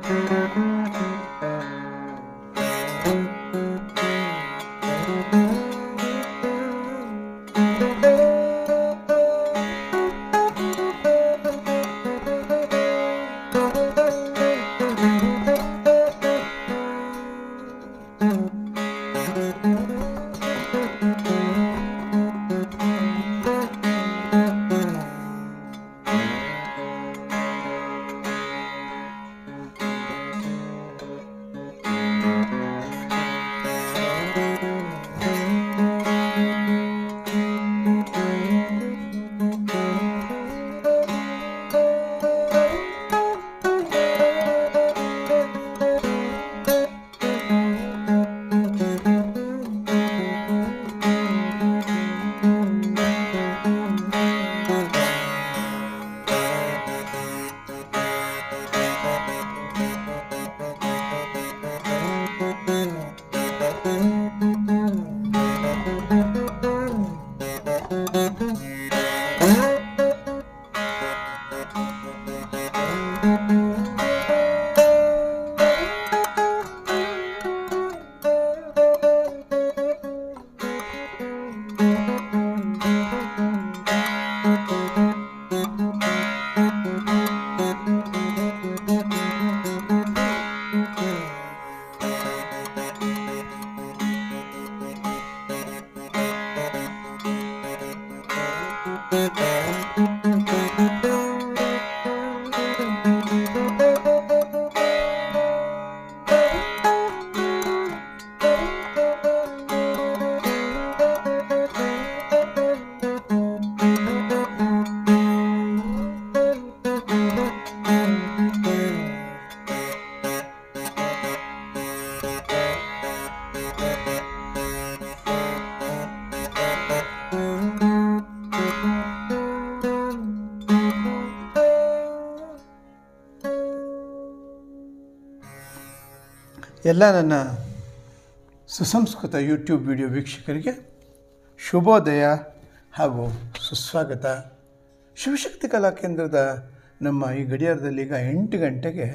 ಎಲ್ಲ ನನ್ನ ಸುಸಂಸ್ಕೃತ ಯೂಟ್ಯೂಬ್ ವಿಡಿಯೋ ವೀಕ್ಷಕರಿಗೆ ಶುಭೋದಯ ಹಾಗೂ ಸುಸ್ವಾಗತ ಶಿವಶಕ್ತಿ ಕಲಾ ಕೇಂದ್ರದ ನಮ್ಮ ಈ ಗಡಿಯಾರದಲ್ಲಿ ಈಗ ಎಂಟು ಗಂಟೆಗೆ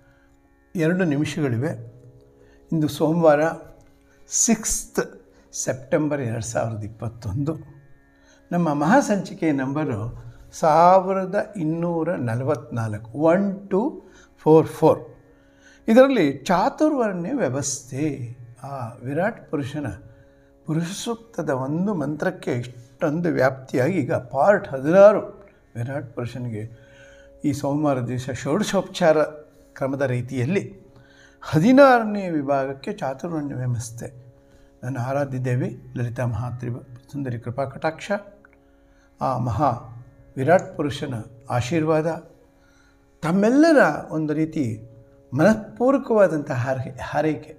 ಎರಡು ನಿಮಿಷಗಳಿವೆ ಇಂದು ಸೋಮವಾರ ಸಿಕ್ಸ್ತ್ ಸೆಪ್ಟೆಂಬರ್ ಎರಡು ಸಾವಿರದ ಇಪ್ಪತ್ತೊಂದು ನಮ್ಮ ಮಹಾಸಂಚಿಕೆಯ ನಂಬರು ಸಾವಿರದ ಇನ್ನೂರ ನಲವತ್ತ್ನಾಲ್ಕು ಒನ್ ಟು ಫೋರ್ ಫೋರ್ ಇದರಲ್ಲಿ ಚಾತುರ್ವರ್ಣ್ಯ ವ್ಯವಸ್ಥೆ ಆ ವಿರಾಟ್ ಪುರುಷನ ಪುರುಷ ಸೂಕ್ತದ ಒಂದು ಮಂತ್ರಕ್ಕೆ ಇಷ್ಟೊಂದು ವ್ಯಾಪ್ತಿಯಾಗಿ ಈಗ ಪಾರ್ಟ್ ಹದಿನಾರು ವಿರಾಟ್ ಪುರುಷನಿಗೆ ಈ ಸೋಮವಾರ ದಿವಸ ಷೋಡಶೋಪಚಾರ ಕ್ರಮದ ರೀತಿಯಲ್ಲಿ ಹದಿನಾರನೇ ವಿಭಾಗಕ್ಕೆ ಚಾತುರ್ವರ್ಣ್ಯ ವ್ಯವಸ್ಥೆ ನನ್ನ ಆರಾಧ್ಯ ದೇವಿ ಲಲಿತಾ ಮಹಾತ್ರಿ ಸುಂದರಿ ಕೃಪಾ ಕಟಾಕ್ಷ ಆ ಮಹಾ ವಿರಾಟ್ ಪುರುಷನ ಆಶೀರ್ವಾದ ತಮ್ಮೆಲ್ಲರ ಒಂದು ರೀತಿ ಮನಃಪೂರ್ವಕವಾದಂಥ ಹಾರೈ ಹಾರೈಕೆ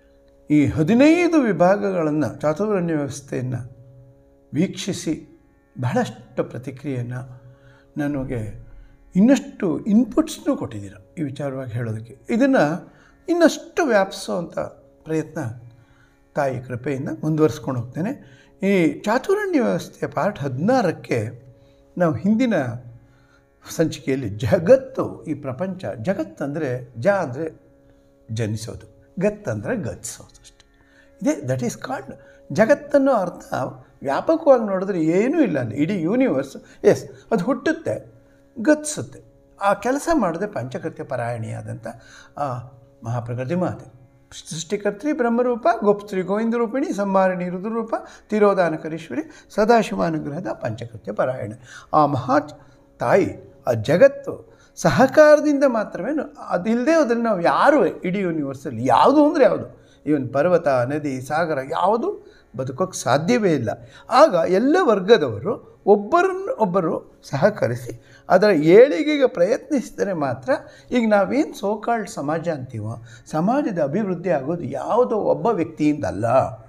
ಈ ಹದಿನೈದು ವಿಭಾಗಗಳನ್ನು ಚಾತುರ್ವರ್ಣ್ಯ ವ್ಯವಸ್ಥೆಯನ್ನು ವೀಕ್ಷಿಸಿ ಬಹಳಷ್ಟು ಪ್ರತಿಕ್ರಿಯೆಯನ್ನು ನನಗೆ ಇನ್ನಷ್ಟು ಇನ್ಪುಟ್ಸ್ನೂ ಕೊಟ್ಟಿದ್ದೀರ ಈ ವಿಚಾರವಾಗಿ ಹೇಳೋದಕ್ಕೆ ಇದನ್ನು ಇನ್ನಷ್ಟು ವ್ಯಾಪಿಸೋವಂಥ ಪ್ರಯತ್ನ ತಾಯಿ ಕೃಪೆಯಿಂದ ಮುಂದುವರಿಸ್ಕೊಂಡು ಹೋಗ್ತೇನೆ ಈ ಚಾತುರ್ವರ್ಣ್ಯ ವ್ಯವಸ್ಥೆಯ ಪಾರ್ಟ್ ಹದಿನಾರಕ್ಕೆ ನಾವು ಹಿಂದಿನ ಸಂಚಿಕೆಯಲ್ಲಿ ಜಗತ್ತು ಈ ಪ್ರಪಂಚ ಜಗತ್ತಂದರೆ ಜ ಅಂದರೆ ಜನಿಸೋದು ಗತ್ ಅಂದರೆ ಗತಿಸೋದು ಅಷ್ಟೆ ಇದೇ ದಟ್ ಈಸ್ ಕಾಲ್ಡ್ ಜಗತ್ತನ್ನೋ ಅರ್ಥ ವ್ಯಾಪಕವಾಗಿ ನೋಡಿದ್ರೆ ಏನೂ ಇಲ್ಲ ಅಲ್ಲಿ ಇಡೀ ಯೂನಿವರ್ಸ್ ಎಸ್ ಅದು ಹುಟ್ಟುತ್ತೆ ಗತಿಸುತ್ತೆ ಆ ಕೆಲಸ ಮಾಡದೆ ಪಂಚಕೃತ್ಯ ಪರಾಯಣಿಯಾದಂಥ ಆ ಮಹಾಪ್ರಕೃತಿ ಮಾತೆ ಸೃಷ್ಟಿಕರ್ತ್ರಿ ಬ್ರಹ್ಮರೂಪ ಗೋಪ್ಸ್ತ್ರೀ ಗೋವಿಂದ ರೂಪಿಣಿ ಸಂಹಾರಿಣಿ ರುದ್ರರೂಪ ತಿರೋಧಾನಕರೀಶ್ವರಿ ಸದಾಶಿವಾನುಗ್ರಹದ ಪಂಚಕೃತ್ಯ ಪರಾಯಣ ಆ ಮಹಾ ತಾಯಿ ಆ ಜಗತ್ತು ಸಹಕಾರದಿಂದ ಮಾತ್ರವೇ ಅದಿಲ್ಲದೆ ಅದನ್ನು ನಾವು ಯಾರು ಇಡೀ ಯೂನಿವರ್ಸಲ್ಲಿ ಯಾವುದು ಅಂದರೆ ಯಾವುದು ಇವನ್ ಪರ್ವತ ನದಿ ಸಾಗರ ಯಾವುದು ಬದುಕೋಕ್ಕೆ ಸಾಧ್ಯವೇ ಇಲ್ಲ ಆಗ ಎಲ್ಲ ವರ್ಗದವರು ಒಬ್ಬರನ್ನು ಒಬ್ಬರು ಸಹಕರಿಸಿ ಅದರ ಏಳಿಗೆಗೆ ಪ್ರಯತ್ನಿಸಿದರೆ ಮಾತ್ರ ಈಗ ನಾವೇನು ಸೋಕಾಲ್ಡ್ ಸಮಾಜ ಅಂತೀವೋ ಸಮಾಜದ ಅಭಿವೃದ್ಧಿ ಆಗೋದು ಯಾವುದೋ ಒಬ್ಬ ವ್ಯಕ್ತಿಯಿಂದ ಅಲ್ಲ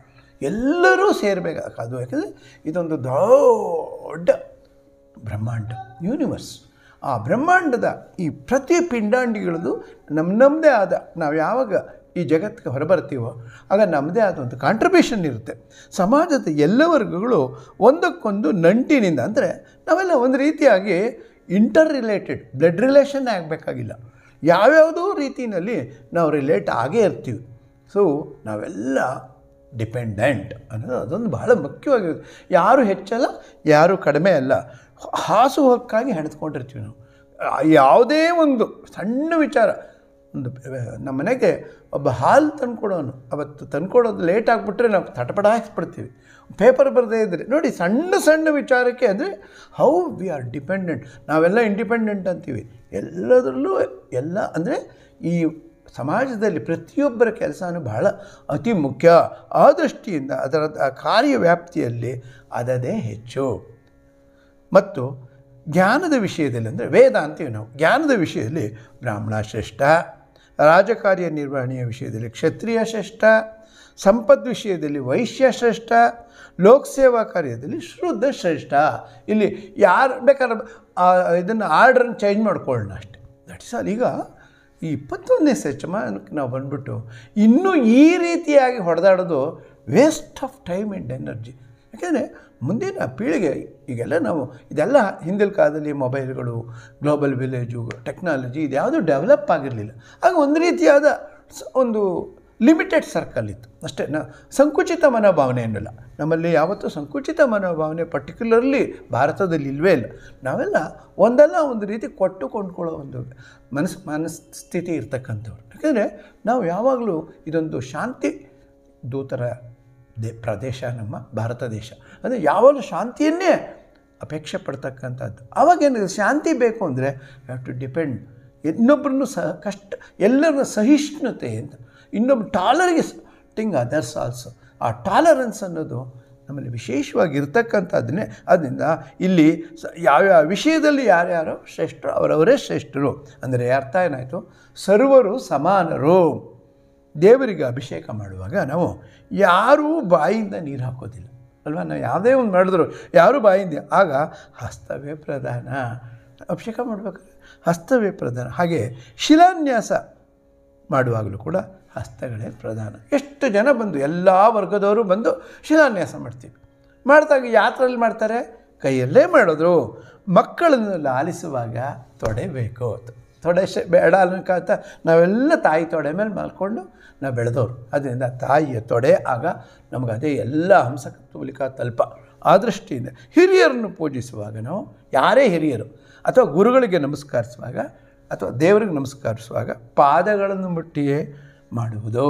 ಎಲ್ಲರೂ ಸೇರಬೇಕಾಗೋದು ಯಾಕಂದರೆ ಇದೊಂದು ದೊಡ್ಡ ಬ್ರಹ್ಮಾಂಡ ಯೂನಿವರ್ಸ್ ಆ ಬ್ರಹ್ಮಾಂಡದ ಈ ಪ್ರತಿ ಪಿಂಡಾಂಡಿಗಳದು ನಮ್ಮ ನಮ್ಮದೇ ಆದ ನಾವು ಯಾವಾಗ ಈ ಜಗತ್ತಿಗೆ ಹೊರಬರ್ತೀವೋ ಆಗ ನಮ್ಮದೇ ಆದ ಒಂದು ಕಾಂಟ್ರಿಬ್ಯೂಷನ್ ಇರುತ್ತೆ ಸಮಾಜದ ಎಲ್ಲ ವರ್ಗಗಳು ಒಂದಕ್ಕೊಂದು ನಂಟಿನಿಂದ ಅಂದರೆ ನಾವೆಲ್ಲ ಒಂದು ರೀತಿಯಾಗಿ ಇಂಟರ್ ರಿಲೇಟೆಡ್ ಬ್ಲಡ್ ರಿಲೇಷನ್ ಆಗಬೇಕಾಗಿಲ್ಲ ಯಾವ್ಯಾವುದೋ ರೀತಿಯಲ್ಲಿ ನಾವು ರಿಲೇಟ್ ಆಗೇ ಇರ್ತೀವಿ ಸೊ ನಾವೆಲ್ಲ ಡಿಪೆಂಡೆಂಟ್ ಅನ್ನೋದು ಅದೊಂದು ಬಹಳ ಮುಖ್ಯವಾಗಿರುತ್ತೆ ಯಾರು ಹೆಚ್ಚಲ್ಲ ಯಾರು ಕಡಿಮೆ ಅಲ್ಲ ಹಾಸು ಹೊಕ್ಕಾಗಿ ಹೆಣೆದುಕೊಂಡಿರ್ತೀವಿ ನಾವು ಆ ಯಾವುದೇ ಒಂದು ಸಣ್ಣ ವಿಚಾರ ಒಂದು ನಮ್ಮ ಮನೆಗೆ ಒಬ್ಬ ಹಾಲು ತಂದ್ಕೊಡೋನು ಅವತ್ತು ತಂದ್ಕೊಡೋದು ಲೇಟ್ ಆಗಿಬಿಟ್ರೆ ನಾವು ತಟಪಟ ಹಾಕ್ಸ್ಬಿಡ್ತೀವಿ ಪೇಪರ್ ಬರದೇ ಇದ್ದರೆ ನೋಡಿ ಸಣ್ಣ ಸಣ್ಣ ವಿಚಾರಕ್ಕೆ ಅಂದರೆ ಹೌ ವಿ ಆರ್ ಡಿಪೆಂಡೆಂಟ್ ನಾವೆಲ್ಲ ಇಂಡಿಪೆಂಡೆಂಟ್ ಅಂತೀವಿ ಎಲ್ಲದರಲ್ಲೂ ಎಲ್ಲ ಅಂದರೆ ಈ ಸಮಾಜದಲ್ಲಿ ಪ್ರತಿಯೊಬ್ಬರ ಕೆಲಸನೂ ಬಹಳ ಅತಿ ಮುಖ್ಯ ಆ ದೃಷ್ಟಿಯಿಂದ ಅದರ ಆ ಕಾರ್ಯವ್ಯಾಪ್ತಿಯಲ್ಲಿ ಅದದೇ ಹೆಚ್ಚು ಮತ್ತು ಜ್ಞಾನದ ವಿಷಯದಲ್ಲಿ ಅಂದರೆ ವೇದ ಅಂತೀವಿ ನಾವು ಜ್ಞಾನದ ವಿಷಯದಲ್ಲಿ ಬ್ರಾಹ್ಮಣ ಶ್ರೇಷ್ಠ ರಾಜಕಾರ್ಯ ನಿರ್ವಹಣೆಯ ವಿಷಯದಲ್ಲಿ ಕ್ಷತ್ರಿಯ ಶ್ರೇಷ್ಠ ಸಂಪದ್ ವಿಷಯದಲ್ಲಿ ವೈಶ್ಯ ಶ್ರೇಷ್ಠ ಲೋಕಸೇವಾ ಕಾರ್ಯದಲ್ಲಿ ಶುದ್ಧ ಶ್ರೇಷ್ಠ ಇಲ್ಲಿ ಯಾರು ಬೇಕಾದ್ರೆ ಇದನ್ನು ಆರ್ಡ್ರನ್ನ ಚೇಂಜ್ ಮಾಡ್ಕೊಳ್ಳೋಣ ಅಷ್ಟೆ ದಟ್ ಇಸ್ ಆಲ್ ಈಗ ಈ ಇಪ್ಪತ್ತೊಂದನೇ ಶತಮಾನಕ್ಕೆ ನಾವು ಬಂದ್ಬಿಟ್ಟು ಇನ್ನೂ ಈ ರೀತಿಯಾಗಿ ಹೊಡೆದಾಡೋದು waste of time and energy ಯಾಕೆಂದರೆ ಮುಂದಿನ ಪೀಳಿಗೆ ಈಗೆಲ್ಲ ನಾವು ಇದೆಲ್ಲ ಹಿಂದಿನ ಕಾಲದಲ್ಲಿ ಮೊಬೈಲ್ಗಳು ಗ್ಲೋಬಲ್ ವಿಲೇಜು ಟೆಕ್ನಾಲಜಿ ಇದ್ಯಾವುದೂ ಡೆವಲಪ್ ಆಗಿರಲಿಲ್ಲ ಆಗ ಒಂದು ರೀತಿಯಾದ ಸ- ಒಂದು ಲಿಮಿಟೆಡ್ ಸರ್ಕಲ್ ಇತ್ತು ಅಷ್ಟೇ ನಾ ಸಂಕುಚಿತ ಮನೋಭಾವನೆ ಅನ್ನಲ್ಲ ನಮ್ಮಲ್ಲಿ ಯಾವತ್ತೂ ಸಂಕುಚಿತ ಮನೋಭಾವನೆ ಪರ್ಟಿಕ್ಯುಲರ್ಲಿ ಭಾರತದಲ್ಲಿ ಇಲ್ಲವೇ ಇಲ್ಲ ನಾವೆಲ್ಲ ಒಂದಲ್ಲ ಒಂದು ರೀತಿ ಕೊಟ್ಟು ಕೊಂಡ್ಕೊಳ್ಳೋ ಒಂದು ಮನಸ್ ಮನಸ್ಥಿತಿ ಇರ್ತಕ್ಕಂಥವ್ರು ಯಾಕೆಂದರೆ ನಾವು ಯಾವಾಗಲೂ ಇದೊಂದು ಶಾಂತಿ ದೂತರ ದೇ ಪ್ರದೇಶ ನಮ್ಮ ಭಾರತ ದೇಶ ಅಂದರೆ ಯಾವಾಗಲೂ ಶಾಂತಿಯನ್ನೇ ಅಪೇಕ್ಷೆ ಪಡ್ತಕ್ಕಂಥದ್ದು ಆವಾಗೇನಿದೆ ಶಾಂತಿ ಬೇಕು ಅಂದರೆ ಹ್ಯಾವ್ ಟು ಡಿಪೆಂಡ್ ಇನ್ನೊಬ್ಬರನ್ನು ಸಹ ಕಷ್ಟ ಎಲ್ಲರನ್ನ ಸಹಿಷ್ಣುತೆ ಅಂತ ಇನ್ನೊಬ್ಬ ಟಾಲರಿಗೆ ಟಿಂಗ್ ಅದರ್ಸ್ ಆಲ್ಸೋ ಆ ಟಾಲರೆನ್ಸ್ ಅನ್ನೋದು ನಮ್ಮಲ್ಲಿ ವಿಶೇಷವಾಗಿ ಇರ್ತಕ್ಕಂಥದ್ದನ್ನೇ ಅದರಿಂದ ಇಲ್ಲಿ ಸ ಯಾವ್ಯಾವ ವಿಷಯದಲ್ಲಿ ಯಾರ್ಯಾರೋ ಶ್ರೇಷ್ಠರು ಅವರವರೇ ಶ್ರೇಷ್ಠರು ಅಂದರೆ ಅರ್ಥ ಏನಾಯಿತು ಸರ್ವರು ಸಮಾನರು ದೇವರಿಗೆ ಅಭಿಷೇಕ ಮಾಡುವಾಗ ನಾವು ಯಾರೂ ಬಾಯಿಂದ ನೀರು ಹಾಕೋದಿಲ್ಲ ಅಲ್ವಾ ನಾವು ಯಾವುದೇ ಒಂದು ಮಾಡಿದ್ರು ಯಾರೂ ಬಾಯಿಂದ ಆಗ ಹಸ್ತವೇ ಪ್ರಧಾನ ಅಭಿಷೇಕ ಮಾಡಬೇಕಾದ್ರೆ ಹಸ್ತವೇ ಪ್ರಧಾನ ಹಾಗೆ ಶಿಲಾನ್ಯಾಸ ಮಾಡುವಾಗಲೂ ಕೂಡ ಹಸ್ತಗಳೇ ಪ್ರಧಾನ ಎಷ್ಟು ಜನ ಬಂದು ಎಲ್ಲ ವರ್ಗದವರು ಬಂದು ಶಿಲಾನ್ಯಾಸ ಮಾಡ್ತೀವಿ ಮಾಡಿದಾಗ ಯಾತ್ರೆಯಲ್ಲಿ ಮಾಡ್ತಾರೆ ಕೈಯಲ್ಲೇ ಮಾಡಿದ್ರು ಮಕ್ಕಳನ್ನು ಲಾಲಿಸುವಾಗ ತೊಡೆ ಬೇಕು ತೊಡೆ ಶ ಬೇಡ ಅನ್ನೋಕ್ಕಂತ ನಾವೆಲ್ಲ ತಾಯಿ ತೊಡೆ ಮೇಲೆ ಮಲ್ಕೊಂಡು ನಾವು ಬೆಳೆದವರು ಅದರಿಂದ ತಾಯಿಯ ತೊಡೆ ಆಗ ನಮಗೆ ಅದೇ ಎಲ್ಲ ಹಂಸಕತ್ವಲಿಕ ತಲ್ಪ ಆ ದೃಷ್ಟಿಯಿಂದ ಹಿರಿಯರನ್ನು ಪೂಜಿಸುವಾಗ ನಾವು ಯಾರೇ ಹಿರಿಯರು ಅಥವಾ ಗುರುಗಳಿಗೆ ನಮಸ್ಕರಿಸುವಾಗ ಅಥವಾ ದೇವರಿಗೆ ನಮಸ್ಕರಿಸುವಾಗ ಪಾದಗಳನ್ನು ಮುಟ್ಟಿಯೇ ಮಾಡುವುದು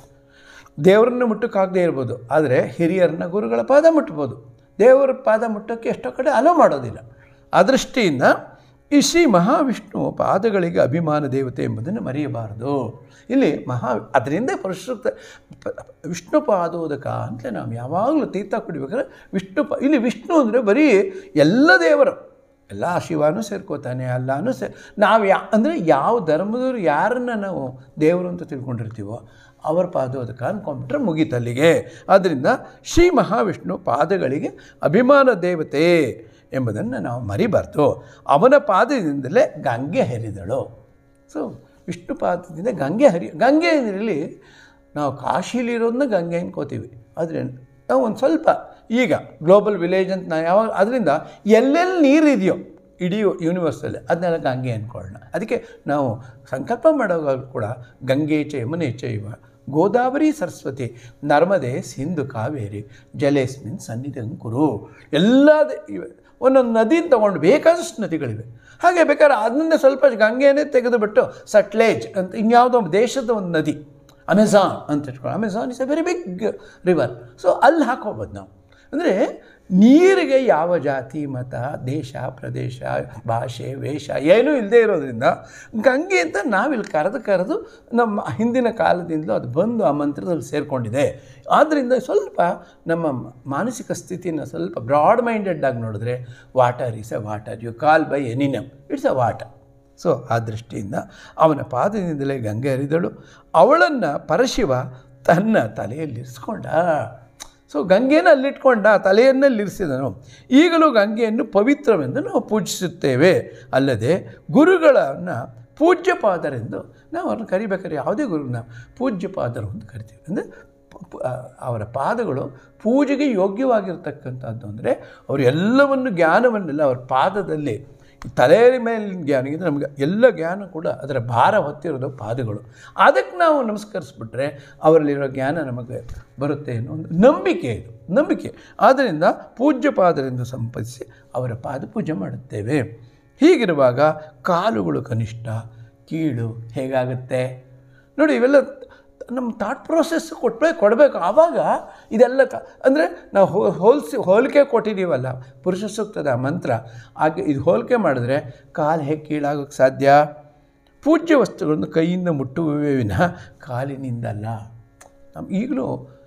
ದೇವರನ್ನು ಮುಟ್ಟಕ್ಕಾಗದೇ ಇರ್ಬೋದು ಆದರೆ ಹಿರಿಯರನ್ನ ಗುರುಗಳ ಪಾದ ಮುಟ್ಬೋದು ದೇವರ ಪಾದ ಮುಟ್ಟೋಕ್ಕೆ ಎಷ್ಟೋ ಕಡೆ ಅಲೋ ಮಾಡೋದಿಲ್ಲ ಆ ದೃಷ್ಟಿಯಿಂದ ಈ ಶ್ರೀ ಮಹಾವಿಷ್ಣು ಪಾದಗಳಿಗೆ ಅಭಿಮಾನ ದೇವತೆ ಎಂಬುದನ್ನು ಮರೆಯಬಾರದು ಇಲ್ಲಿ ಮಹಾ ಅದರಿಂದ ಪುರುಷ ವಿಷ್ಣು ಪಾದೋದಕ ಅಂತ ನಾವು ಯಾವಾಗಲೂ ತೀರ್ಥ ಕುಡಿಬೇಕಾದ್ರೆ ವಿಷ್ಣು ಪ ಇಲ್ಲಿ ವಿಷ್ಣು ಅಂದರೆ ಬರೀ ಎಲ್ಲ ದೇವರು ಎಲ್ಲ ಶಿವನೂ ಸೇರ್ಕೋತಾನೆ ಅಲ್ಲಾನು ಸೇ ನಾವು ಯಾ ಅಂದರೆ ಯಾವ ಧರ್ಮದವ್ರು ಯಾರನ್ನು ನಾವು ದೇವರು ಅಂತ ತಿಳ್ಕೊಂಡಿರ್ತೀವೋ ಅವರ ಪಾದೋದಕ ಅಂದ್ಕೊಂಡ್ಬಿಟ್ರೆ ಮುಗೀತಲ್ಲಿಗೆ ಆದ್ದರಿಂದ ಶ್ರೀ ಮಹಾವಿಷ್ಣು ಪಾದಗಳಿಗೆ ಅಭಿಮಾನ ದೇವತೆ ಎಂಬುದನ್ನು ನಾವು ಮರಿಬಾರ್ದು ಅವನ ಪಾದದಿಂದಲೇ ಗಂಗೆ ಹರಿದಳು ಸೊ ವಿಷ್ಣು ಪಾದದಿಂದ ಗಂಗೆ ಹರಿ ಗಂಗೆ ಇದರಲ್ಲಿ ನಾವು ಕಾಶಿಲಿರೋದನ್ನ ಗಂಗೆ ಅನ್ಕೋತೀವಿ ಆದರೆ ನಾವು ಒಂದು ಸ್ವಲ್ಪ ಈಗ ಗ್ಲೋಬಲ್ ವಿಲೇಜ್ ಅಂತ ನಾವು ಯಾವಾಗ ಅದರಿಂದ ಎಲ್ಲೆಲ್ಲಿ ನೀರಿದೆಯೋ ಇಡೀ ಯೂನಿವರ್ಸಲ್ಲಿ ಅದನ್ನೆಲ್ಲ ಗಂಗೆ ಅಂದ್ಕೊಳ್ಳೋಣ ಅದಕ್ಕೆ ನಾವು ಸಂಕಲ್ಪ ಮಾಡುವಾಗ ಕೂಡ ಗಂಗೆ ಚ ಯಮುನೆ ಚೈವ ಗೋದಾವರಿ ಸರಸ್ವತಿ ನರ್ಮದೆ ಸಿಂಧು ಕಾವೇರಿ ಜಲೇಸ್ಮಿನ್ ಸನ್ನಿಧಂ ಕುರು ಎಲ್ಲ ದ- ಇವೆ ಒಂದೊಂದು ನದಿನ ತೊಗೊಂಡು ಬೇಕಾದಷ್ಟು ನದಿಗಳಿವೆ ಹಾಗೆ ಬೇಕಾದ್ರೆ ಅದನ್ನೇ ಸ್ವಲ್ಪ ಗಂಗೆನೇ ತೆಗೆದುಬಿಟ್ಟು ಸಟ್ಲೇಜ್ ಅಂತ ಇನ್ಯಾವುದೋ ಒಂದು ದೇಶದ ಒಂದು ನದಿ ಅಮೆಝಾನ್ ಅಂತ ಇಟ್ಕೊಂಡು Amazon is a very big river so ಅಲ್ಲಿ ಹಾಕೋಬೋದು ನಾವು ಅಂದರೆ ನೀರಿಗೆ ಯಾವ ಜಾತಿ ಮತ ದೇಶ ಪ್ರದೇಶ ಭಾಷೆ ವೇಷ ಏನೂ ಇಲ್ಲದೆ ಇರೋದ್ರಿಂದ ಗಂಗೆ ಅಂತ ನಾವಿಲ್ಲಿ ಕರೆದು ಕರೆದು ನಮ್ಮ ಹಿಂದಿನ ಕಾಲದಿಂದಲೂ ಅದು ಬಂದು ಆ ಮಂತ್ರದಲ್ಲಿ ಸೇರಿಕೊಂಡಿದೆ ಆದ್ದರಿಂದ ಸ್ವಲ್ಪ ನಮ್ಮ ಮಾನಸಿಕ ಸ್ಥಿತಿನ ಸ್ವಲ್ಪ ಬ್ರಾಡ್ ಮೈಂಡೆಡ್ ಆಗಿ ನೋಡಿದ್ರೆ water is a water you call by any name it's a water so ಆ ದೃಷ್ಟಿಯಿಂದ ಅವನ ಪಾದದಿಂದಲೇ ಗಂಗೆ ಹರಿದಳು ಅವಳನ್ನು ಪರಶಿವ ತನ್ನ ತಲೆಯಲ್ಲಿರಿಸ್ಕೊಂಡ ಸೊ ಗಂಗೆನ ಅಲ್ಲಿಟ್ಕೊಂಡ ತಲೆಯನ್ನಲ್ಲಿರಿಸಿದನು ಈಗಲೂ ಗಂಗೆಯನ್ನು ಪವಿತ್ರವೆಂದು ನಾವು ಪೂಜಿಸುತ್ತೇವೆ ಅಲ್ಲದೆ ಗುರುಗಳನ್ನು ಪೂಜ್ಯ ಪಾದರೆಂದು ನಾವು ಅವ್ರನ್ನ ಕರಿಬೇಕಾದ್ರೆ ಯಾವುದೇ ಗುರುನ ಪೂಜ್ಯ ಪಾದರು ಅಂತ ಕರಿತೀವಿ ಅಂದರೆ ಅವರ ಪಾದಗಳು ಪೂಜೆಗೆ ಯೋಗ್ಯವಾಗಿರ್ತಕ್ಕಂಥದ್ದು ಅಂದರೆ ಅವರು ಎಲ್ಲವನ್ನು ಜ್ಞಾನವನ್ನೆಲ್ಲ ಅವ್ರ ಪಾದದಲ್ಲಿ ತಲೆಯ ಮೇಲಿನ ಜ್ಞಾನ ಇದು ನಮಗೆ ಎಲ್ಲ ಜ್ಞಾನ ಕೂಡ ಅದರ ಭಾರ ಹೊತ್ತಿರೋದು ಪಾದಗಳು ಅದಕ್ಕೆ ನಾವು ನಮಸ್ಕರಿಸ್ಬಿಟ್ರೆ ಅವರಲ್ಲಿರೋ ಜ್ಞಾನ ನಮಗೆ ಬರುತ್ತೆ ಅನ್ನೋ ಒಂದು ನಂಬಿಕೆ ಇದು ನಂಬಿಕೆ ಆದ್ದರಿಂದ ಪೂಜ್ಯ ಪಾದರಿಂದ ಸಂಪದಿಸಿ ಅವರ ಪಾದ ಪೂಜೆ ಮಾಡುತ್ತೇವೆ ಹೀಗಿರುವಾಗ ಕಾಲುಗಳು ಕನಿಷ್ಠ ಕೀಳು ಹೇಗಾಗುತ್ತೆ ನೋಡಿ ಇವೆಲ್ಲ ನಮ್ಮ ಥಾಟ್ ಪ್ರೋಸೆಸ್ ಕೊಟ್ಟರೆ ಕೊಡಬೇಕು ಆವಾಗ ಇದೆಲ್ಲ ಕ ಅಂದರೆ ನಾವು ಹೋ ಹೋಲಿಸಿ ಹೋಲಿಕೆ ಕೊಟ್ಟಿದ್ದೀವಲ್ಲ ಪುರುಷ ಸೂಕ್ತದ ಮಂತ್ರ ಹಾಗೆ ಇದು ಹೋಲಿಕೆ ಮಾಡಿದ್ರೆ ಕಾಲು ಹೇಗೆ ಕೀಳಾಗೋಕ್ಕೆ ಸಾಧ್ಯ ಪೂಜ್ಯ ವಸ್ತುಗಳನ್ನು ಕೈಯಿಂದ ಮುಟ್ಟುವವೇ ವಿನಃ ಕಾಲಿನಿಂದಲ್ಲ ನಮ್ಮ ಈಗಲೂ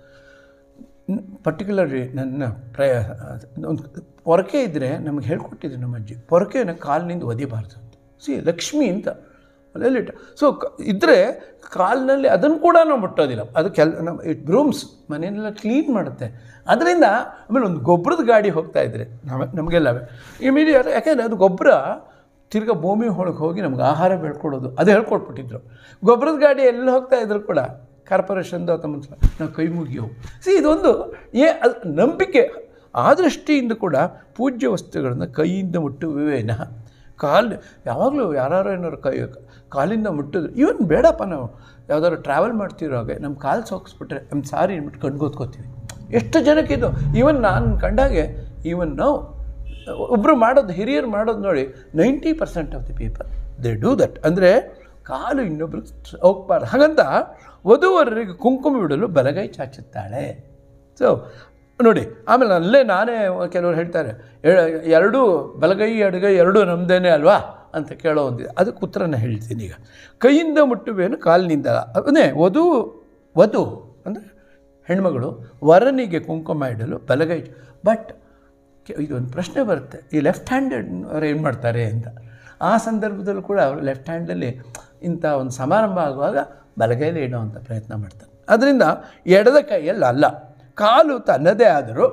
ಪರ್ಟಿಕ್ಯುಲರ್ಲಿ ನನ್ನ ಪ್ರಯ ಒಂದು ಪೊರಕೆ ಇದ್ದರೆ ನಮಗೆ ಹೇಳ್ಕೊಟ್ಟಿದ್ರು ನಮ್ಮ ಅಜ್ಜಿ ಪೊರಕೆನ ಕಾಲಿನಿಂದ ಒದಿಬಾರ್ದು ಅಂತ ಸಿ ಲಕ್ಷ್ಮಿ ಅಂತ ಲೆಟ್ ಸೊ ಇದ್ದರೆ ಕಾಲಿನಲ್ಲಿ ಅದನ್ನು ಕೂಡ ನಾವು ಮುಟ್ಟೋದಿಲ್ಲ ಅದು ಕೆಲ್ ನಮ್ಮ ಇಟ್ ಬ್ರೂಮ್ಸ್ ಮನೆಯನ್ನೆಲ್ಲ ಕ್ಲೀನ್ ಮಾಡುತ್ತೆ ಅದರಿಂದ ಆಮೇಲೆ ಒಂದು ಗೊಬ್ಬರದ ಗಾಡಿ ಹೋಗ್ತಾ ಇದ್ರೆ ನಮ್ಮ ನಮಗೆಲ್ಲ ಇಮಿಡಿಯೇಟ್ ಯಾಕೆಂದರೆ ಅದು ಗೊಬ್ಬರ ತಿರ್ಗಾ ಭೂಮಿ ಒಳಗೆ ಹೋಗಿ ನಮ್ಗೆ ಆಹಾರ ಬೆಳ್ಕೊಡೋದು ಅದು ಹೇಳ್ಕೊಟ್ಬಿಟ್ಟಿದ್ರು ಗೊಬ್ಬರದ ಗಾಡಿ ಎಲ್ಲಿ ಹೋಗ್ತಾ ಇದ್ರು ಕೂಡ ಕಾರ್ಪೊರೇಷನ್ದು ಅಥವಾ ಮಂತ್ರ ನಾವು ಕೈ ಮುಗಿಯವು ಸಿ ಇದೊಂದು ಏ ಅದು ನಂಬಿಕೆ ಆ ದೃಷ್ಟಿಯಿಂದ ಕೂಡ ಪೂಜ್ಯ ವಸ್ತುಗಳನ್ನು ಕೈಯಿಂದ ಮುಟ್ಟುವೇನ ಕಾಲು ಯಾವಾಗಲೂ ಯಾರು ಏನಾರು ಕೈ ಕಾಲಿಂದ ಮುಟ್ಟಿದ್ರು ಇವನ್ ಬೇಡಪ್ಪ ನಾವು ಯಾವ್ದಾದ್ರು ಟ್ರಾವೆಲ್ ಮಾಡ್ತಿರುವಾಗ ನಮ್ಮ ಕಾಲು ಸೋಕಿಸ್ಬಿಟ್ರೆ ನಮ್ಮ ಸಾರಿ ಅಂದ್ಬಿಟ್ಟು ಕಣ್ಗೋತ್ಕೋತೀವಿ ಎಷ್ಟು ಜನಕ್ಕೆ ಇದು ಈವನ್ ನಾನು ಕಂಡಾಗೆ ಈವನ್ ನಾವು ಒಬ್ಬರು ಮಾಡೋದು ಹಿರಿಯರು ಮಾಡೋದು ನೋಡಿ ninety percent of the people they do that ಅಂದರೆ ಕಾಲು ಇನ್ನೊಬ್ರು ಹೋಗ್ಬಾರ್ದು ಹಾಗಂತ ವಧುವರರಿಗೆ ಕುಂಕುಮ ಬಿಡಲು ಬಲಗೈ ಚಾಚುತ್ತಾಳೆ ಸೊ ನೋಡಿ ಆಮೇಲೆ ಅಲ್ಲೇ ನಾನೇ ಕೆಲವರು ಹೇಳ್ತಾರೆ ಎ- ಎರಡೂ ಬಲಗೈ ಎಡಗೈ ಎರಡೂ ನಮ್ಮದೇನೆ ಅಲ್ವಾ ಅಂತ ಕೇಳೋ ಒಂದಿದೆ ಅದಕ್ಕೆ ಉತ್ತರನ ಹೇಳ್ತೀನಿ ಈಗ ಕೈಯಿಂದ ಮುಟ್ಟುವೇನು ಕಾಲಿನಿಂದ ಅದನ್ನೇ ವಧು ವಧು ಅಂದರೆ ಹೆಣ್ಮಗಳು ವರನಿಗೆ ಕುಂಕುಮ ಇಡಲು ಬಲಗೈ ಬಟ್ ಇದೊಂದು ಪ್ರಶ್ನೆ ಬರುತ್ತೆ ಈ ಲೆಫ್ಟ್ ಹ್ಯಾಂಡೆಡ್ ಅವ್ರು ಏನು ಮಾಡ್ತಾರೆ ಅಂತ ಆ ಸಂದರ್ಭದಲ್ಲೂ ಕೂಡ ಅವರು ಲೆಫ್ಟ್ ಹ್ಯಾಂಡಲ್ಲಿ ಇಂಥ ಒಂದು ಸಮಾರಂಭ ಆಗುವಾಗ ಬಲಗೈಲಿ ಇಡುವಂಥ ಪ್ರಯತ್ನ ಮಾಡ್ತಾರೆ ಅದರಿಂದ ಎಡದ ಕೈಯಲ್ಲಿ ಅಲ್ಲ ಕಾಲು ತನ್ನದೇ ಆದರೂ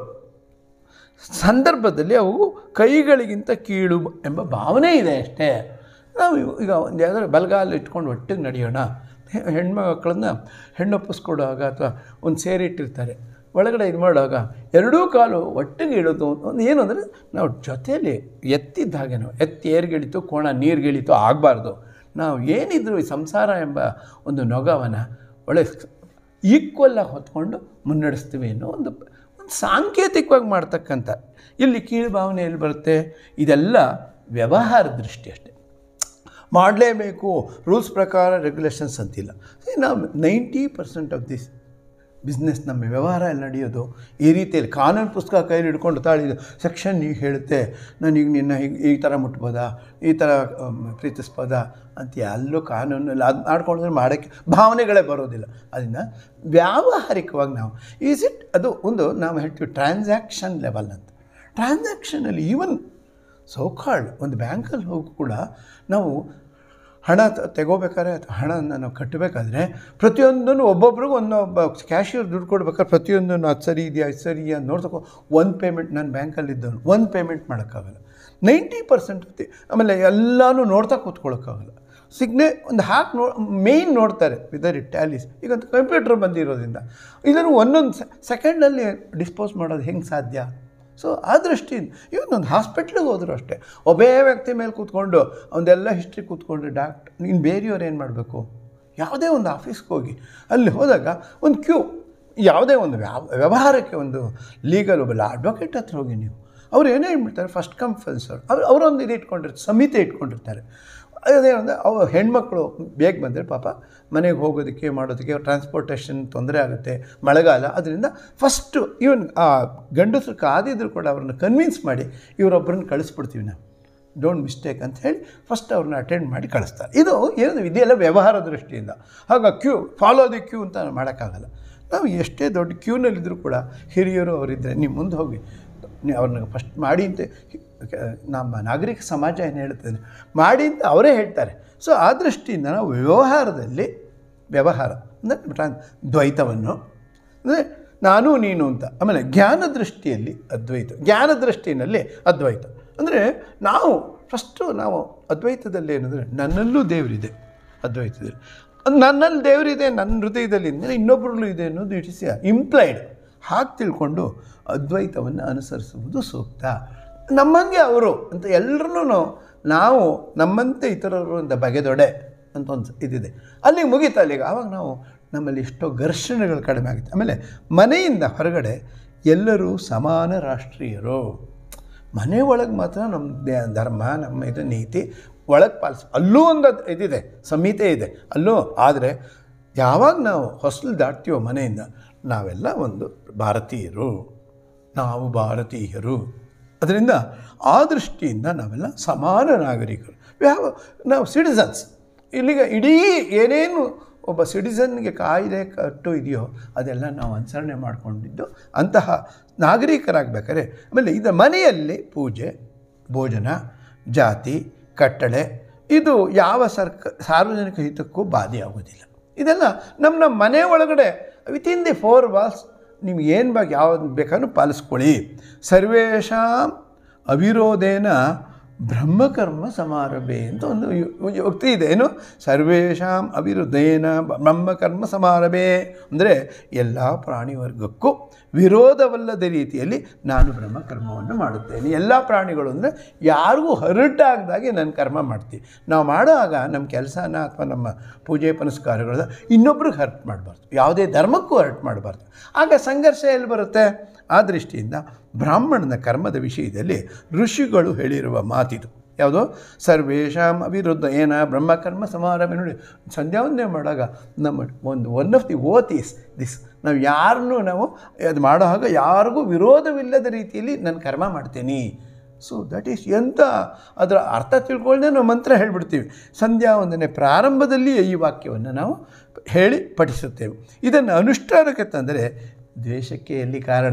ಸಂದರ್ಭದಲ್ಲಿ ಅವು ಕೈಗಳಿಗಿಂತ ಕೀಳು ಎಂಬ ಭಾವನೆ ಇದೆ ಅಷ್ಟೇ ನಾವು ಇವ್- ಈಗ ಒಂದು ಯಾವ್ದಾದ್ರು ಬಲಗಾಲು ಇಟ್ಕೊಂಡು ಒಟ್ಟಿಗೆ ನಡೆಯೋಣ ಹೆ- ಹೆಣ್ಮಕ್ಳನ್ನ ಹೆಣ್ಣೊಪ್ಪಿಸ್ಕೊಡುವಾಗ ಅಥವಾ ಒಂದು ಸೇರಿಟ್ಟಿರ್ತಾರೆ ಒಳಗಡೆ ಇದು ಮಾಡುವಾಗ ಎರಡೂ ಕಾಲು ಒಟ್ಟಿಗೆ ಇಡೋದು ಒಂದು ಏನು ಅಂದರೆ ನಾವು ಜೊತೆಯಲ್ಲಿ ಎತ್ತಿದ್ದ ಹಾಗೆ ನಾವು ಎತ್ತಿ ಏರ್ಗಿಳಿತು ಕೋಣ ನೀರ್ಗಿಳಿತು ಆಗಬಾರ್ದು ನಾವು ಏನಿದ್ರು ಈ ಸಂಸಾರ ಎಂಬ ಒಂದು ನೊಗವನ್ನು ಒಳ್ಳೆ ಈಕ್ವಲ್ಲಾಗಿ ಹೊತ್ಕೊಂಡು ಮುನ್ನಡೆಸ್ತೀವಿ ಅನ್ನೋ ಒಂದು ಒಂದು ಸಾಂಕೇತಿಕವಾಗಿ ಮಾಡ್ತಕ್ಕಂಥ ಇಲ್ಲಿ ಕೀಳು ಭಾವನೆ ಎಲ್ಲಿ ಬರುತ್ತೆ ಇದೆಲ್ಲ ವ್ಯವಹಾರ ದೃಷ್ಟಿ ಅಷ್ಟೇ ಮಾಡಲೇಬೇಕು ರೂಲ್ಸ್ ಪ್ರಕಾರ ರೆಗ್ಯುಲೇಷನ್ಸ್ ಅಂತಿಲ್ಲ ನಾವು ninety percent of this business ನಮ್ಮ ವ್ಯವಹಾರ ಎಲ್ಲ ನಡೆಯೋದು ಈ ರೀತಿಯಲ್ಲಿ ಕಾನೂನು ಪುಸ್ತಕ ಕೈಲಿ ಹಿಡ್ಕೊಂಡು ತಾಳಿದ್ದು ಸೆಕ್ಷನ್ ಈಗ ಹೇಳುತ್ತೆ ನಾನೀಗ ನಿನ್ನ ಹೀಗೆ ಈ ಥರ ಮುಟ್ಬೋದಾ ಈ ಥರ ಅಮ್, ಪ್ರೀತಿಸ್ಬೋದಾ ಅಂತ ಎಲ್ಲೂ ಕಾನೂನಲ್ಲಿ ಅದು ಮಾಡ್ಕೊಂಡ್ರೆ ಮಾಡೋಕ್ಕೆ ಭಾವನೆಗಳೇ ಬರೋದಿಲ್ಲ ಅದರಿಂದ ವ್ಯಾವಹಾರಿಕವಾಗಿ ನಾವು ಈಸ್ ಇಟ್ ಅದು ಒಂದು ನಾವು ಹೇಳ್ತೀವಿ ಟ್ರಾನ್ಸಾಕ್ಷನ್ ಲೆವೆಲ್ ಅಂತ ಟ್ರಾನ್ಸಾಕ್ಷನಲ್ಲಿ ಈವನ್ ಸೌಕಾಳ್ ಒಂದು ಬ್ಯಾಂಕಲ್ಲಿ ಹೋಗಿ ಕೂಡ ನಾವು ಹಣ ತ- ತೆಗೋಬೇಕಾದ್ರೆ ಅಥವಾ ಹಣನ ನಾವು ಕಟ್ಟಬೇಕಾದ್ರೆ ಪ್ರತಿಯೊಂದನ್ನು ಒಬ್ಬೊಬ್ರಿಗೂ ಒಂದೊಬ್ಬ ಕ್ಯಾಶಿಯರ್ ದುಡ್ಡು ಕೊಡ್ಬೇಕಾದ್ರೆ ಪ್ರತಿಯೊಂದನ್ನು ಅದು ಸರಿ ಇದೆಯಾ ಇದು ಸರಿ ಇದೆಯಾ ನೋಡ್ತಕೋ ಒಂದು ಪೇಮೆಂಟ್ ನಾನು ಬ್ಯಾಂಕಲ್ಲಿದ್ದವನು ಒಂದು ಪೇಮೆಂಟ್ ಮಾಡೋಕ್ಕಾಗಲ್ಲ ನೈಂಟಿ ಪರ್ಸೆಂಟ್ ಆಮೇಲೆ ಎಲ್ಲನೂ ನೋಡ್ತಾ ಕೂತ್ಕೊಳ್ಳೋಕ್ಕಾಗಲ್ಲ ಸಿಗ್ನೆ ಒಂದು ಹಾಕಿ ನೋ ಮೇಯ್ನ್ ನೋಡ್ತಾರೆ ವಿದರ್ ಇಟ್ ಟ್ಯಾಲೀಸ್ ಈಗ ಕಂಪ್ಯೂಟರ್ ಬಂದಿರೋದ್ರಿಂದ ಇದನ್ನು ಒಂದೊಂದು ಸೆಕೆಂಡಲ್ಲಿ ಡಿಸ್ಪೋಸ್ ಮಾಡೋದು ಹೆಂಗೆ ಸಾಧ್ಯ ಸೊ ಆ ದೃಷ್ಟಿಯಿಂದ ಇವನ್ ಒಂದು ಹಾಸ್ಪಿಟ್ಲಿಗೆ ಹೋದ್ರು ಅಷ್ಟೇ ಒಬ್ಬೇ ವ್ಯಕ್ತಿ ಮೇಲೆ ಕೂತ್ಕೊಂಡು ಅವನ್ನೆಲ್ಲ ಹಿಸ್ಟ್ರಿ ಕೂತ್ಕೊಂಡ್ರೆ ಡಾಕ್ಟ್ರ್ ನೀನು ಬೇರೆಯವ್ರು ಏನು ಮಾಡಬೇಕು ಯಾವುದೇ ಒಂದು ಆಫೀಸ್ಗೆ ಹೋಗಿ ಅಲ್ಲಿ ಹೋದಾಗ ಒಂದು ಕ್ಯೂ ಯಾವುದೇ ಒಂದು ವ್ಯಾವ ವ್ಯವಹಾರಕ್ಕೆ ಒಂದು ಲೀಗಲ್ ಒಬ್ಬ ಅಡ್ವೊಕೇಟ್ ಹತ್ರ ಹೋಗಿ ನೀವು ಅವ್ರು ಏನೇ ಹೇಳ್ಬಿಡ್ತಾರೆ ಫಸ್ಟ್ ಕಮ್ ಫಸ್ಟ್ ಸರ್ವ್ ಅವ್ರು ಅವರೊಂದು ಇದು ಇಟ್ಕೊಂಡಿರ್ತಾರೆ ಸಮಿತಿ ಇಟ್ಕೊಂಡಿರ್ತಾರೆ ಅದೇನಂದರೆ ಅವ ಹೆಣ್ಮಕ್ಳು ಬೇಗ ಬಂದರೆ ಪಾಪ ಮನೆಗೆ ಹೋಗೋದಕ್ಕೆ ಮಾಡೋದಕ್ಕೆ ಟ್ರಾನ್ಸ್ಪೋರ್ಟೇಷನ್ ತೊಂದರೆ ಆಗುತ್ತೆ ಮಳೆಗಾಲ ಅದರಿಂದ ಫಸ್ಟು ಇವನ್ ಆ ಗಂಡಸರು ಕಾದಿದ್ರು ಕೂಡ ಅವ್ರನ್ನ ಕನ್ವಿನ್ಸ್ ಮಾಡಿ ಇವರೊಬ್ಬರನ್ನ ಕಳಿಸ್ಬಿಡ್ತೀವಿ ನಾವು ಡೋಂಟ್ ಮಿಸ್ಟೇಕ್ ಅಂತ ಹೇಳಿ ಫಸ್ಟ್ ಅವ್ರನ್ನ ಅಟೆಂಡ್ ಮಾಡಿ ಕಳಿಸ್ತಾರೆ ಇದು ಏನು ಇದೆಲ್ಲ ವ್ಯವಹಾರ ದೃಷ್ಟಿಯಿಂದ ಆಗ ಕ್ಯೂ ಫಾಲೋ ದಿ ಕ್ಯೂ ಅಂತ ಮಾಡೋಕ್ಕಾಗಲ್ಲ ನಾವು ಎಷ್ಟೇ ದೊಡ್ಡ ಕ್ಯೂನಲ್ಲಿದ್ದರೂ ಕೂಡ ಹಿರಿಯರು ಅವರಿದ್ದರೆ ನೀವು ಮುಂದೆ ಹೋಗಿ ನೀವು ಅವ್ರನ್ನ ಫಸ್ಟ್ ಮಾಡಿ ಅಂತ ನಮ್ಮ ನಾಗರಿಕ ಸಮಾಜ ಏನು ಹೇಳ್ತದೆ ಮಾಡಿ ಅಂತ ಅವರೇ ಹೇಳ್ತಾರೆ ಸೊ ಆ ದೃಷ್ಟಿಯಿಂದ ನಾವು ವ್ಯವಹಾರದಲ್ಲಿ ವ್ಯವಹಾರ ಅಂದರೆ ಟ್ರಾನ್ ದ್ವೈತವನ್ನು ಅಂದರೆ ನಾನು ನೀನು ಅಂತ ಆಮೇಲೆ ಜ್ಞಾನ ದೃಷ್ಟಿಯಲ್ಲಿ ಅದ್ವೈತ ಜ್ಞಾನ ದೃಷ್ಟಿನಲ್ಲಿ ಅದ್ವೈತ ಅಂದರೆ ನಾವು ಫಸ್ಟು ನಾವು ಅದ್ವೈತದಲ್ಲಿ ಏನಂದರೆ ನನ್ನಲ್ಲೂ ದೇವರಿದೆ ಅದ್ವೈತದಲ್ಲಿ ಅದು ನನ್ನಲ್ಲಿ ದೇವರಿದೆ ನನ್ನ ಹೃದಯದಲ್ಲಿ ಅಂದರೆ ಇನ್ನೊಬ್ಬರಲ್ಲೂ ಇದೆ ಅನ್ನೋದು ಇಟ್ ಇಸ್ ಇಂಪ್ಲೈಡ್ ಹಾಗೆ ತಿಳ್ಕೊಂಡು ಅದ್ವೈತವನ್ನು ಅನುಸರಿಸುವುದು ಸೂಕ್ತ ನಮ್ಮಂಗೆ ಅವರು ಅಂತ ಎಲ್ಲರನ್ನೂ ನಾವು ನಮ್ಮಂತೆ ಇತರರು ಅಂತ ಬಗೆದೊಡೆ ಅಂತ ಒಂದು ಇದಿದೆ ಅಲ್ಲಿಗೆ ಮುಗೀತು ಅಲ್ಲಿಗೆ ಆವಾಗ ನಾವು ನಮ್ಮಲ್ಲಿ ಎಷ್ಟೋ ಘರ್ಷಣೆಗಳು ಕಡಿಮೆ ಆಗುತ್ತೆ ಆಮೇಲೆ ಮನೆಯಿಂದ ಹೊರಗಡೆ ಎಲ್ಲರೂ ಸಮಾನ ರಾಷ್ಟ್ರೀಯರು ಮನೆ ಒಳಗೆ ಮಾತ್ರ ನಮ್ಮ ದೇ- ಧರ್ಮ ನಮ್ಮ ಇದು ನೀತಿ ಒಳಗೆ ಪಾಲಿಸ್ ಅಲ್ಲೂ ಒಂದು ಅದ್- ಇದಿದೆ ಸಂಹಿತೆ ಇದೆ ಅಲ್ಲೂ ಆದರೆ ಯಾವಾಗ ನಾವು ಹೊಸಲು ದಾಟ್ತೀವೋ ಮನೆಯಿಂದ ನಾವೆಲ್ಲ ಒಂದು ಭಾರತೀಯರು ನಾವು ಭಾರತೀಯರು ಅದರಿಂದ ಆ ದೃಷ್ಟಿಯಿಂದ ನಾವೆಲ್ಲ ಸಮಾನ ನಾಗರಿಕರು ಯಾವ ನಾವು ಸಿಟಿಸನ್ಸ್ ಇಲ್ಲಿಗೆ ಇಡೀ ಏನೇನು ಒಬ್ಬ ಸಿಟಿಸನ್ಗೆ ಕಾಯ್ದೆ ಕಟ್ಟು ಇದೆಯೋ ಅದೆಲ್ಲ ನಾವು ಅನುಸರಣೆ ಮಾಡಿಕೊಂಡಿದ್ದು ಅಂತಹ ನಾಗರಿಕರಾಗಬೇಕಾದ್ರೆ ಆಮೇಲೆ ಇದು ಮನೆಯಲ್ಲಿ ಪೂಜೆ ಭೋಜನ ಜಾತಿ ಕಟ್ಟಳೆ ಇದು ಯಾವ ಸರ್ಕ ಸಾರ್ವಜನಿಕ ಹಿತಕ್ಕೂ ಬಾಧೆಯಾಗೋದಿಲ್ಲ ಇದೆಲ್ಲ ನಮ್ಮ ನಮ್ಮ ಮನೆ ಒಳಗಡೆ ವಿತಿನ್ ದಿ ಫೋರ್ ವಾಲ್ಸ್ ನಿಮ್ಗೆ ಏನು ಬೇಕು ಯಾವ್ದು ಬೇಕಾದ್ರೂ ಪಾಲಿಸ್ಕೊಳ್ಳಿ ಸರ್ವೇಷಾಂ ಅವಿರೋಧೇನ ಬ್ರಹ್ಮಕರ್ಮ ಸಮಾರಂಭೆ ಅಂತ ಒಂದು ಯು- ಯುಕ್ತಿ ಇದೆ ಏನು ಸರ್ವೇಷಾಂ ಅವಿರುದ್ಧೇನ ಬ್ರಹ್ಮಕರ್ಮ ಸಮಾರಂಭೆ ಅಂದರೆ ಎಲ್ಲ ಪ್ರಾಣಿ ವರ್ಗಕ್ಕೂ ವಿರೋಧವಲ್ಲದ ರೀತಿಯಲ್ಲಿ ನಾನು ಬ್ರಹ್ಮಕರ್ಮವನ್ನು ಮಾಡುತ್ತೇನೆ ಎಲ್ಲ ಪ್ರಾಣಿಗಳು ಅಂದರೆ ಯಾರಿಗೂ ಹರಟಾಗದಾಗೆ ನಾನು ಕರ್ಮ ಮಾಡ್ತೀವಿ ನಾವು ಮಾಡುವಾಗ ನಮ್ಮ ಕೆಲಸನ ಅಥವಾ ನಮ್ಮ ಪೂಜೆ ಪುನಸ್ಕಾರಗಳ ಇನ್ನೊಬ್ರಿಗೆ ಹರ್ಟ್ ಮಾಡಬಾರ್ದು ಯಾವುದೇ ಧರ್ಮಕ್ಕೂ ಹರ್ಟ್ ಮಾಡಬಾರ್ದು ಆಗ ಸಂಘರ್ಷ ಎಲ್ಲಿ ಬರುತ್ತೆ ಆ ದೃಷ್ಟಿಯಿಂದ ಬ್ರಾಹ್ಮಣನ ಕರ್ಮದ ವಿಷಯದಲ್ಲಿ ಋಷಿಗಳು ಹೇಳಿರುವ ಮಾತಿದು ಯಾವುದು ಸರ್ವೇಷಾಂ ಅವಿರುದ್ಧ ಏನ ಬ್ರಹ್ಮಕರ್ಮ ಸಮಾರಂಭ ನೋಡಿ ಸಂಧ್ಯಾವಂದನೆ ಮಾಡುವಾಗ ನಮ್ಮ ಒಂದು one of the oath is this ನಾವು ಯಾರನ್ನೂ ನಾವು ಅದು ಮಾಡೋ ಹಾಗೆ ಯಾರಿಗೂ ವಿರೋಧವಿಲ್ಲದ ರೀತಿಯಲ್ಲಿ ನಾನು ಕರ್ಮ ಮಾಡ್ತೀನಿ ಸೊ ದಟ್ ಈಸ್ ಎಂಥ ಅದರ ಅರ್ಥ ತಿಳ್ಕೊಳ್ಳದೆ ನಾವು ಮಂತ್ರ ಹೇಳಿಬಿಡ್ತೀವಿ ಸಂಧ್ಯಾ ವಂದನೆ ಪ್ರಾರಂಭದಲ್ಲಿಯೇ ಈ ವಾಕ್ಯವನ್ನು ನಾವು ಹೇಳಿ ಪಠಿಸುತ್ತೇವೆ ಇದನ್ನು ಅನುಷ್ಠಾನಕ್ಕೆ ತಂದರೆ ದ್ವೇಷಕ್ಕೆ ಎಲ್ಲಿ ಕಾರಣ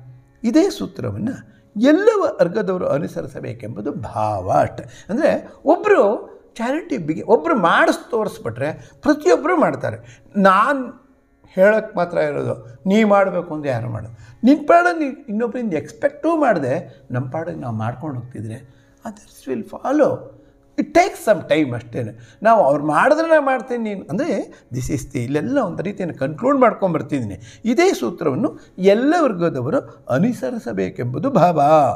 ಇದೇ ಸೂತ್ರವನ್ನು ಎಲ್ಲ ವರ್ಗದವರು ಅನುಸರಿಸಬೇಕೆಂಬುದು ಭಾವ ಅಷ್ಟೆ ಅಂದರೆ ಒಬ್ಬರು ಚಾರಿಟಿ ಬಿಗಿ ಒಬ್ಬರು ಮಾಡಿಸ್ ತೋರಿಸ್ಬಿಟ್ರೆ ಪ್ರತಿಯೊಬ್ಬರು ಮಾಡ್ತಾರೆ ನಾನು ಹೇಳೋಕ್ಕೆ ಮಾತ್ರ ಇರೋದು ನೀ ಮಾಡಬೇಕು ಅಂತ ಯಾರು ಮಾಡೋದು ನಿನ್ನ ಪಾಡಿಗೆ ನೀನು ಇನ್ನೊಬ್ಬರಿಂದ ಎಕ್ಸ್ಪೆಕ್ಟೂ ಮಾಡಿದೆ ನಮ್ಮ ಪಾಡಿಗೆ ನಾವು ಮಾಡ್ಕೊಂಡು ಹೋಗ್ತಿದ್ರೆ others will follow it takes some time ಅಷ್ಟೇ ನಾವು ಅವ್ರು ಮಾಡಿದ್ರೆ ನಾನು ಮಾಡ್ತೀನಿ ನೀನು ಅಂದರೆ ದಿಸ್ ಇಸ್ ದಿ ಇಲ್ಲೆಲ್ಲ ಒಂದು ರೀತಿಯನ್ನು ಕನ್ಕ್ಲೂಡ್ ಮಾಡ್ಕೊಂಬರ್ತಿದ್ದೀನಿ ಇದೇ ಸೂತ್ರವನ್ನು ಎಲ್ಲ ವರ್ಗದವರು ಅನುಸರಿಸಬೇಕೆಂಬುದು ಭಾವ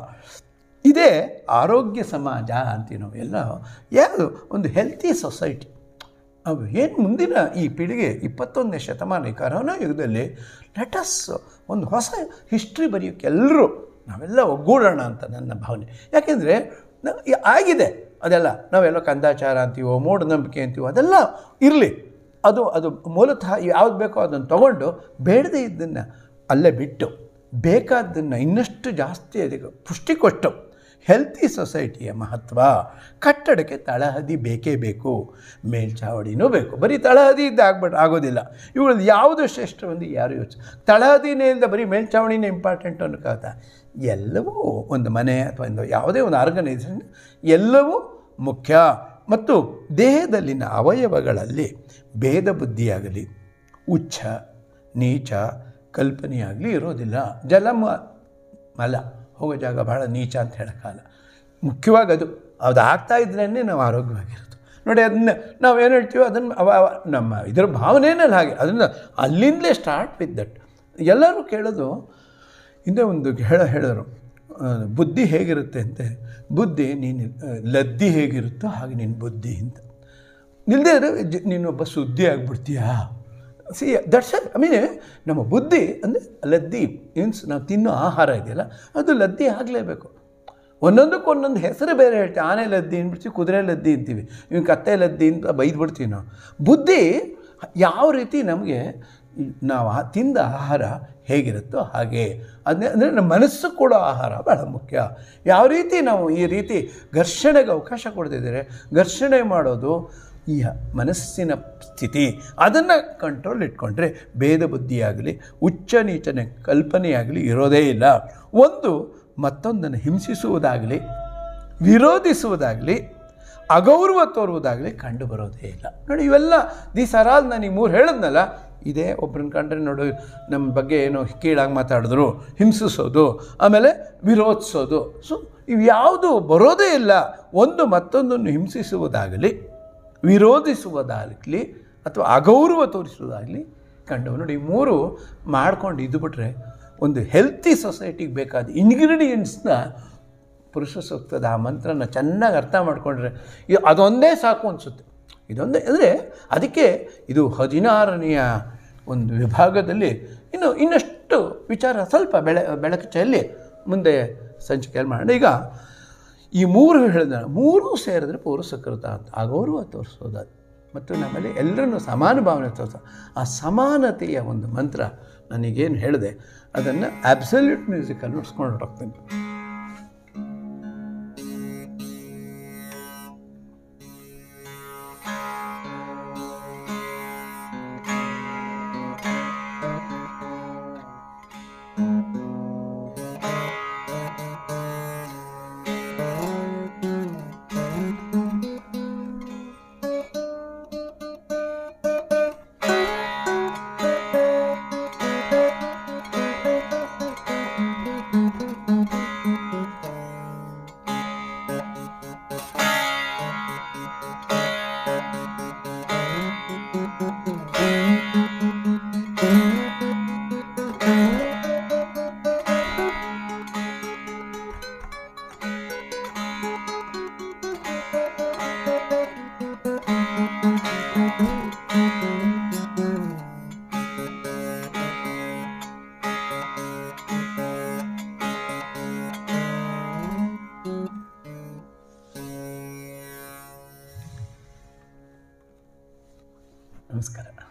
ಇದೇ ಆರೋಗ್ಯ ಸಮಾಜ ಅಂತೀವಿ ನಾವು ಎಲ್ಲ ಯಾವುದು ಒಂದು ಹೆಲ್ತಿ ಸೊಸೈಟಿ ಅವು ಏನು ಮುಂದಿನ ಈ ಪೀಳಿಗೆ ಇಪ್ಪತ್ತೊಂದನೇ ಶತಮಾನ ಈ ಕರೋನಾ ಯುಗದಲ್ಲಿ ಲೆಟಸ್ ಒಂದು ಹೊಸ ಹಿಸ್ಟ್ರಿ ಬರೆಯೋಕ್ಕೆ ಎಲ್ಲರೂ ನಾವೆಲ್ಲ ಒಗ್ಗೂಡೋಣ ಅಂತ ನನ್ನ ಭಾವನೆ ಯಾಕೆಂದರೆ ಆಗಿದೆ ಅದೆಲ್ಲ ನಾವೆಲ್ಲ ಕಂದಾಚಾರ ಅಂತೀವೋ ಮೂಢನಂಬಿಕೆ ಅಂತೀವೋ ಅದೆಲ್ಲ ಇರಲಿ ಅದು ಅದು ಮೂಲತಃ ಯಾವ್ದು ಬೇಕೋ ಅದನ್ನು ತಗೊಂಡು ಬೇಡದೇ ಇದ್ದನ್ನು ಅಲ್ಲೇ ಬಿಟ್ಟು ಬೇಕಾದ್ದನ್ನು ಇನ್ನಷ್ಟು ಜಾಸ್ತಿ ಅದಕ್ಕೆ ಪುಷ್ಟಿ ಕೊಟ್ಟು ಹೆಲ್ತಿ ಸೊಸೈಟಿಯ ಮಹತ್ವ ಕಟ್ಟಡಕ್ಕೆ ತಳಹದಿ ಬೇಕೇ ಬೇಕು ಮೇಲ್ಚಾವಡಿನೂ ಬೇಕು ಬರೀ ತಳಹದಿ ಇದ್ದ ಆಗ್ಬಿಟ್ಟು ಆಗೋದಿಲ್ಲ ಇವುಗಳು ಯಾವುದು ಶ್ರೇಷ್ಠವೆಂದು ಯಾರು ಯೋಚನೆ ತಳಹದಿನೇ ಇಲ್ಲದ ಬರೀ ಮೇಲ್ಚಾವಣಿನೇ ಇಂಪಾರ್ಟೆಂಟ್ ಅನ್ನೋಕ್ಕಾಗತ್ತ ಎಲ್ಲವೂ ಒಂದು ಮನೆ ಅಥವಾ ಒಂದು ಯಾವುದೇ ಒಂದು ಆರ್ಗನೈಸೇಷನ್ ಎಲ್ಲವೂ ಮುಖ್ಯ ಮತ್ತು ದೇಹದಲ್ಲಿನ ಅವಯವಗಳಲ್ಲಿ ಭೇದ ಬುದ್ಧಿಯಾಗಲಿ ಉಚ್ಛ ನೀಚ ಕಲ್ಪನೆಯಾಗಲಿ ಇರೋದಿಲ್ಲ ಜಲಮ ಮಲ ಹೋಗೋ ಜಾಗ ಭಾಳ ನೀಚ ಅಂತ ಹೇಳೋಕ್ಕಾಗಲ್ಲ ಮುಖ್ಯವಾಗಿ ಅದು ಅದು ಆಗ್ತಾ ಇದ್ರೇ ನಾವು ಆರೋಗ್ಯವಾಗಿರೋದು ನೋಡಿ ಅದನ್ನ ನಾವು ಏನು ಹೇಳ್ತೀವೋ ಅದನ್ನು ಅವ ಅವ ನಮ್ಮ ಇದರ ಭಾವನೆಯಲ್ಲಿ ಹಾಗೆ ಅದನ್ನು ಅಲ್ಲಿಂದಲೇ ಸ್ಟಾರ್ಟ್ ವಿತ್ ದಟ್ ಎಲ್ಲರೂ ಕೇಳೋದು ಹಿಂದೆ ಒಂದು ಹೇಳ ಹೇಳಿದ್ರು ಆ, ಬುದ್ಧಿ ಹೇಗಿರುತ್ತೆ ಅಂತೆ ಬುದ್ಧಿ ನೀನು ಆ, ಲದ್ದಿ ಹೇಗಿರುತ್ತೋ ಹಾಗೆ ನಿನ್ನ ಬುದ್ಧಿ ಅಂತ ನಿಲ್ಲದೆ ಇದ್ರೆ ಜ ನೀನೊಬ್ಬ ಸುದ್ದಿ ಆಗಿಬಿಡ್ತೀಯಾ ಸಿ ದಟ್ಸ್ ಐ ಮೀನ್ ನಮ್ಮ ಬುದ್ಧಿ ಅಂದರೆ ಲದ್ದಿ ಮೀನ್ಸ್ ನಾವು ತಿನ್ನೋ ಆಹಾರ ಇದೆಯಲ್ಲ ಅದು ಲದ್ದಿ ಆಗಲೇಬೇಕು ಒಂದೊಂದಕ್ಕೆ ಒಂದೊಂದು ಹೆಸರು ಬೇರೆ ಹೇಳ್ತೀವಿ ಆನೆ ಲದ್ದಿ ಅಂದ್ಬಿಡ್ತೀವಿ ಕುದುರೆ ಲದ್ದಿ ಅಂತೀವಿ ಇವ್ ಕತ್ತೆ ಲದ್ದಿ ಅಂತ ಬೈದ್ಬಿಡ್ತೀವಿ ನಾವು ಬುದ್ಧಿ ಯಾವ ರೀತಿ ನಮಗೆ ನಾವು ಆ ತಿಂದ ಆಹಾರ ಹೇಗಿರುತ್ತೋ ಹಾಗೆ ಅದನ್ನೇ ಅಂದರೆ ನಮ್ಮ ಮನಸ್ಸು ಕೊಡೋ ಆಹಾರ ಭಾಳ ಮುಖ್ಯ ಯಾವ ರೀತಿ ನಾವು ಈ ರೀತಿ ಘರ್ಷಣೆಗೆ ಅವಕಾಶ ಕೊಡ್ತಿದ್ದಾರೆ ಘರ್ಷಣೆ ಮಾಡೋದು ಈ ಮನಸ್ಸಿನ ಸ್ಥಿತಿ ಅದನ್ನು ಕಂಟ್ರೋಲ್ ಇಟ್ಕೊಂಡ್ರೆ ಭೇದ ಬುದ್ಧಿಯಾಗಲಿ ಉಚ್ಚ ನೀಚನ ಕಲ್ಪನೆಯಾಗಲಿ ಇರೋದೇ ಇಲ್ಲ ಒಂದು ಮತ್ತೊಂದನ್ನು ಹಿಂಸಿಸುವುದಾಗಲಿ ವಿರೋಧಿಸುವುದಾಗಲಿ ಅಗೌರವ ತೋರುವುದಾಗಲಿ ಕಂಡು ಬರೋದೇ ಇಲ್ಲ ನೋಡಿ ಇವೆಲ್ಲ ದೀಸ್ ಆರ್ ಆಲ್ ನಾನು ಈ ಮೂರು ಹೇಳಿದ್ನಲ್ಲ ಇದೇ ಒಬ್ರನ್ನ ಕಂಡ್ರೆ ನೋಡು ನಮ್ಮ ಬಗ್ಗೆ ಏನೋ ಕೀಳಾಗಿ ಮಾತಾಡಿದ್ರು ಹಿಂಸಿಸೋದು ಆಮೇಲೆ ವಿರೋಧಿಸೋದು ಸೊ ಇವು ಯಾವುದು ಬರೋದೇ ಇಲ್ಲ ಒಂದು ಮತ್ತೊಂದನ್ನು ಹಿಂಸಿಸುವುದಾಗಲಿ ವಿರೋಧಿಸುವುದಾಗಲಿ ಅಥವಾ ಅಗೌರವ ತೋರಿಸುವುದಾಗಲಿ ಕಂಡು ನೋಡಿ ಈ ಮೂರು ಮಾಡ್ಕೊಂಡು ಇದ್ದುಬಿಟ್ರೆ ಒಂದು ಹೆಲ್ತಿ ಸೊಸೈಟಿಗೆ ಬೇಕಾದ ಇಂಗ್ರೀಡಿಯೆಂಟ್ಸ್ನ ಪುರುಷ ಸೂಕ್ತದ ಆ ಮಂತ್ರನ ಚೆನ್ನಾಗಿ ಅರ್ಥ ಮಾಡಿಕೊಂಡ್ರೆ ಇದು ಅದೊಂದೇ ಸಾಕು ಅನಿಸುತ್ತೆ ಇದೊಂದೇ ಅಂದರೆ ಅದಕ್ಕೆ ಇದು ಹದಿನಾರನೆಯ ಒಂದು ವಿಭಾಗದಲ್ಲಿ ಇನ್ನು ಇನ್ನಷ್ಟು ವಿಚಾರ ಸ್ವಲ್ಪ ಬೆಳೆ ಬೆಳಕು ಚೆಲ್ಲಿ ಮುಂದೆ ಸಂಚಿಕೆಯಲ್ಲಿ ಮಾಡೋಣ ಈಗ ಈ ಮೂರು ಹೇಳಿದ ಮೂರೂ ಸೇರಿದ್ರೆ ಪೌರಸಕೃತ ಅಂತ ಆ ಗೌರವ ತೋರಿಸೋದು ಅದು ಮತ್ತು ನಮ್ಮಲ್ಲಿ ಎಲ್ಲರನ್ನೂ ಸಮಾನ ಭಾವನೆ ತೋರಿಸೋ ಆ ಸಮಾನತೆಯ ಒಂದು ಮಂತ್ರ ನನಗೇನು ಹೇಳಿದೆ ಅದನ್ನು ಆಬ್ಸಲ್ಯೂಟ್ ಮ್ಯೂಸಿಕಲ್ಲಿ ನುಡ್ಸ್ಕೊಂಡು ಹೊರಟೋಗ್ತೀನಿ ನಮಸ್ಕಾರ